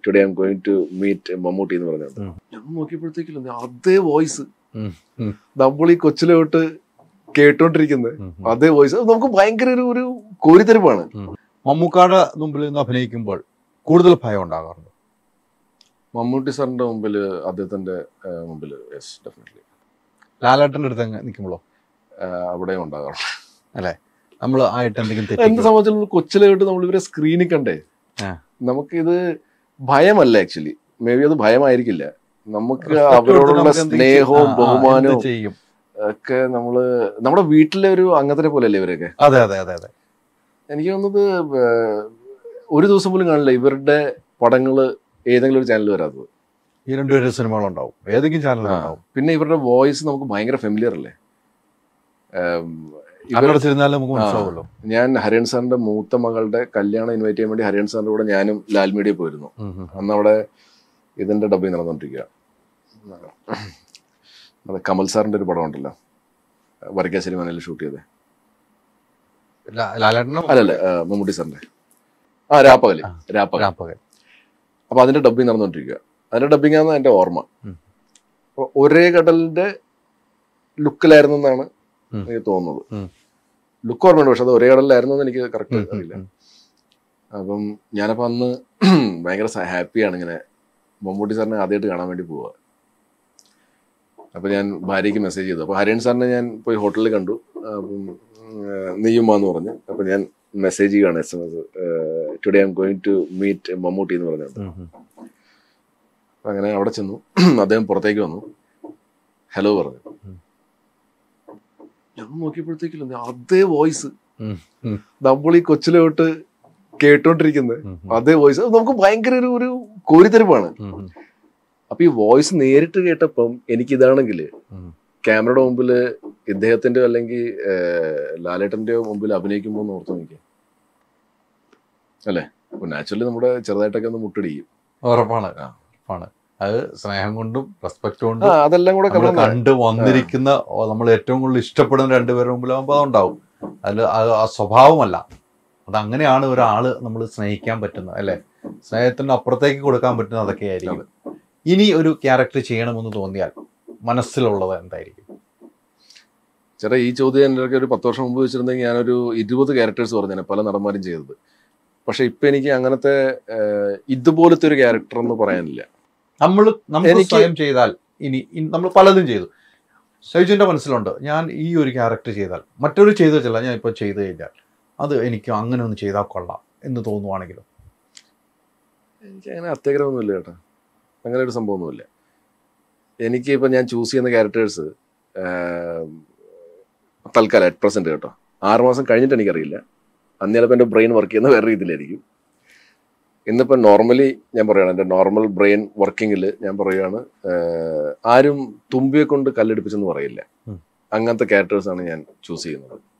Today I'm going to meet Mammootty എന്ന് പറഞ്ഞത് ഉം. ഞാൻ നോക്കിയപ്പോഴത്തേക്കില്ല അതേ വോയിസ് ഉം, ഉം, നമ്മൾ ഈ കൊച്ചിലെ തൊട്ട് കേട്ടോണ്ടിരിക്കുന്നത് ഉം, ഉം. അതേ വോയിസ് അത് നമുക്ക് ഭയങ്കര ഒരു ഒരു കോരിത്തരിപ്പാണ് മമ്മൂക്കാടെ മുമ്പിൽ നിന്ന് അഭിനയിക്കുമ്പോൾ കൂടുതൽ ഭയം ഉണ്ടാകാറുണ്ട് മമ്മൂട്ടി സാറിന്റെ മുമ്പിൽ അദ്ദേഹത്തിന്റെ മുമ്പിൽ യെസ് ഡെഫിനറ്റ്ലി ലാലേട്ടന്റെ അടുത്ത് നിൽക്കുമ്പോഴോ അവിടെ ഉണ്ടാകാറുണ്ട് നമ്മൾ ആയിട്ട് എന്തെങ്കിലും എന്ത് തെറ്റി സംബന്ധിച്ചാൽ നമ്മൾ കൊച്ചിലെ തൊട്ട് നമ്മൾ ഇവരെ സ്ക്രീനിൽ കണ്ടേ ആ. നമുക്കിത് ഭയമല്ല ആക്ച്വലി മേ ബി അത് ഭയമായിരിക്കില്ല നമുക്ക് അവരോടുള്ള സ്നേഹവും ബഹുമാനവും ചെയ്യും ഒക്കെ നമ്മള് നമ്മുടെ വീട്ടിലെ ഒരു അംഗത്തിനെ പോലെയല്ലേ ഇവരൊക്കെ അതെ അതെ അതെ അതെ എനിക്ക് തോന്നുന്നത് ഏഹ്, ഒരു ദിവസം പോലും കാണില്ല ഇവരുടെ പടങ്ങള് ഏതെങ്കിലും ഒരു ചാനൽ വരാത്തത് ഈ രണ്ടുപേരും സിനിമകളുണ്ടാവും ഏതെങ്കിലും ചാനലുണ്ടാവും പിന്നെ ഇവരുടെ വോയിസ് നമുക്ക് ഭയങ്കര ഫെമിലിയർ അല്ലേ ഏം, ഇവർ കണ്ണടച്ചിരുന്നാലും നമുക്ക് മനസ്സിലാവുമല്ലോ ഞാൻ ഹരിയൻ സാറിന്റെ മൂത്ത മകളുടെ കല്യാണം ഇൻവൈറ്റ് ചെയ്യാൻ വേണ്ടി ഹരിയൻ സാറിന്റെ കൂടെ ഞാനും ലാൽ മീഡിയ പോയിരുന്നു ഉം, ഉം. അന്ന് അവിടെ ഇതിന്റെ ഡബിങ് നടന്നുകൊണ്ടിരിക്കുക അത് കമൽ സാറിന്റെ ഒരു പടം ഉണ്ടല്ലോ വരക്കാശ്ശേരി മനയിൽ ഷൂട്ട് ചെയ്തത് ലാ- ലാലേട്ടനും അല്ലല്ല ആ, മമ്മൂട്ടി സാറിന്റെ ആ രാപ്പകല് ആ. രാപ്പകൽ രാപ്പകൽ അപ്പൊ അതിന്റെ ഡബിങ് നടന്നുകൊണ്ടിരിക്കുക അതിന്റെ ഡബിങ് ആണ് എന്റെ ഓർമ്മ ഉം. അപ്പൊ ഒരേ കടലിന്റെ ലുക്കിലായിരുന്നു എന്നാണ് ഉം. എനിക്ക് തോന്നുന്നത് ഉം. ലുക്ക് ഓർമ്മയുണ്ട് പക്ഷെ അത് ഒരേ കടലിലായിരുന്നു എന്ന് എനിക്ക് കറക്റ്റ് ഉം, ഉം, അറിയില്ല ഉം. അപ്പം ഞാനപ്പോ അന്ന് ഭയങ്കര ഹാപ്പിയാണ് ഇങ്ങനെ മമ്മൂട്ടി സാറിനെ ആദ്യമായിട്ട് കാണാൻ വേണ്ടി പോവുക അപ്പൊ ഞാൻ ഭാര്യയ്ക്ക് മെസ്സേജ് ചെയ്തു അപ്പൊ ഹരിയൻ സാറിനെ ഞാൻ പോയി ഹോട്ടലിൽ കണ്ടു അപ്പം നീയുമാന്ന് പറഞ്ഞു അപ്പൊ ഞാൻ മെസ്സേജ് ചെയ്യുകയാണ് S M S today I'm going to meet Mammootty എന്ന് പറഞ്ഞത് ഉം, ഉം. അപ്പൊ അങ്ങനെ അവിടെ ചെന്നു അദ്ദേഹം പുറത്തേക്ക് വന്നു ഹലോ പറഞ്ഞു ഉം. ഞാൻ നോക്കിയപ്പോഴത്തേക്കില്ല അതേ വോയിസ് ഉം, ഉം, നമ്മൾ ഈ കൊച്ചിലെ തൊട്ട് കേട്ടോണ്ടിരിക്കുന്നത് ഉം, ഉം. അതേ വോയിസ് അത് നമുക്ക് ഭയങ്കര ഒരു ഒരു കോരിത്തരിപ്പാണ് ഉം, ഉം. അപ്പൊ ഈ വോയിസ് നേരിട്ട് കേട്ടപ്പം എനിക്ക് ഇതാണെങ്കിൽ ഉം. ക്യാമറയുടെ മുമ്പിൽ ഇദ്ദേഹത്തിന്റെ അല്ലെങ്കിൽ ലാലേട്ടന്റെയോ മുമ്പിൽ അഭിനയിക്കുമ്പോൾ എന്ന് ഓർത്ത് നോക്കിയ അല്ലേ അപ്പൊ നാച്ചുറലി നമ്മുടെ ചെറുതായിട്ടൊക്കെ ഒന്ന് മുട്ടടിക്കും ഉറപ്പാണ് ആ. ഉറപ്പാണ് അത് സ്നേഹം കൊണ്ടും റെസ്പെക്ട് ആ കൊണ്ടും അതെല്ലാം കൂടെ നമ്മൾ കലർന്നതാണ്. കണ്ട് വന്നിരിക്കുന്ന നമ്മൾ ഏറ്റവും കൂടുതൽ ഇഷ്ടപ്പെടുന്ന രണ്ടുപേരുടെ മുമ്പിലാകുമ്പോൾ അതുണ്ടാവും അതിൽ അത് ആ സ്വഭാവമല്ല അത് അങ്ങനെയാണ് ഒരാള് നമ്മൾ സ്നേഹിക്കാൻ പറ്റുന്നത് അല്ലെ സ്നേഹത്തിന് അപ്പുറത്തേക്ക് കൊടുക്കാൻ പറ്റുന്ന അതൊക്കെ ആയിരിക്കും ഇനി ഒരു ക്യാരക്ടർ ചെയ്യണമെന്ന് തോന്നിയാൽ മനസ്സിലുള്ളത് എന്തായിരിക്കും ചേട്ടാ ഈ ചോദ്യം എൻ്റെ അടുക്കൽ ഒരു പത്ത് വർഷം മുമ്പ് വെച്ചിരുന്നെങ്കിൽ ഞാനൊരു ഇരുപത് ക്യാരക്ടേഴ്സ് പറഞ്ഞേനെ പല നടന്മാരും ചെയ്തത് പക്ഷെ ഇപ്പൊ എനിക്ക് അങ്ങനത്തെ ഏഹ്, ഇതുപോലത്തെ ഒരു ക്യാരക്ടർ എന്ന് പറയാനില്ല നമ്മൾ നമ്മൾ എനിക്ക് സ്വയം ചെയ്താൽ ഇനി നമ്മൾ പലതും ചെയ്തു സൈജുവിന്റെ മനസ്സിലുണ്ട് ഞാൻ ഈ ഒരു ക്യാരക്ടർ ചെയ്താൽ മറ്റൊരു ചെയ്തു വെച്ചല്ല ഞാൻ ഇപ്പോൾ ചെയ്തു കഴിഞ്ഞാൽ അത് എനിക്ക് അങ്ങനെ ഒന്ന് ചെയ്താൽ കൊള്ളാം എന്ന് തോന്നുവാണെങ്കിലും എനിക്ക് അങ്ങനെ അത്യാഗ്രഹമൊന്നുമില്ല ചേട്ടാ അങ്ങനെ ഒരു സംഭവമൊന്നുമില്ല എനിക്ക് ഇപ്പം ഞാൻ ചൂസ് ചെയ്യുന്ന ക്യാരക്ടേഴ്സ് തൽക്കാലം അറ്റ് പ്രസന്റ് കേട്ടോ ആറ് മാസം കഴിഞ്ഞിട്ട് എനിക്കറിയില്ല അന്ന് ചിലപ്പോൾ എൻ്റെ ബ്രെയിൻ വർക്ക് ചെയ്യുന്ന വേറെ രീതിയിലായിരിക്കും ഇന്നിപ്പോൾ നോർമലി ഞാൻ പറയുകയാണ് എൻ്റെ നോർമൽ ബ്രെയിൻ വർക്കിങ്ങിൽ ഞാൻ പറയുകയാണ് ആഹ്, ആരും തുമ്പിയെ കൊണ്ട് കല്ലെടുപ്പിച്ചെന്ന് പറയില്ല ഉം. അങ്ങനത്തെ ക്യാരക്ടേഴ്സാണ് ഞാൻ ചൂസ് ചെയ്യുന്നത്